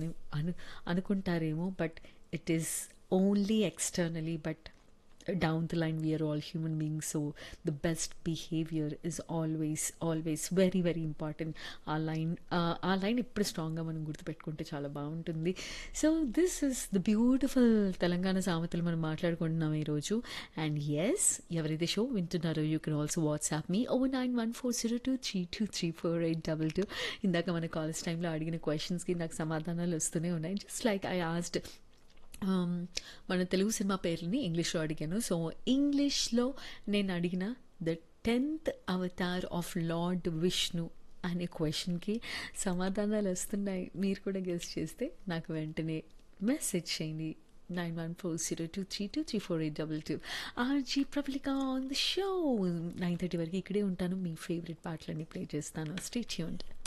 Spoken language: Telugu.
అని అను అనుకుంటారేమో but it is only externally but down the line we are all human beings so the best behaviour is always always very very important ఆ లైన్ ఆ లైన్ ఎప్పుడు స్ట్రాంగ్గా మనం గుర్తుపెట్టుకుంటే చాలా బాగుంటుంది so this is the beautiful Telangana సామెతలు మనం మాట్లాడుకుంటున్నాం ఈరోజు అండ్ ఎస్ ఎవరైతే షో వింటున్నారో you can also WhatsApp me on nine one four zero two three two three four eight double two ఇందాక మన కాలేజ్ టైంలో అడిగిన క్వశ్చన్స్కి నాకు సమాధానాలు వస్తూనే ఉన్నాయి జస్ట్ లైక్ ఐ ఆస్డ్ మన తెలుగు సినిమా పేర్లని ఇంగ్లీష్లో అడిగాను సో ఇంగ్లీష్లో నేను అడిగిన the tenth avatar of lord Vishnu అనే క్వశ్చన్కి సమాధానాలు వస్తున్నాయి మీరు కూడా గెస్ట్ చేస్తే నాకు వెంటనే మెసేజ్ చేయండి nine one four zero two three two three four eight double two RJ Prabalika on the show nine thirty వరకు ఇక్కడే ఉంటాను మీ ఫేవరెట్ పాటలన్నీ ప్లే చేస్తాను స్టే ట్యూన్డ్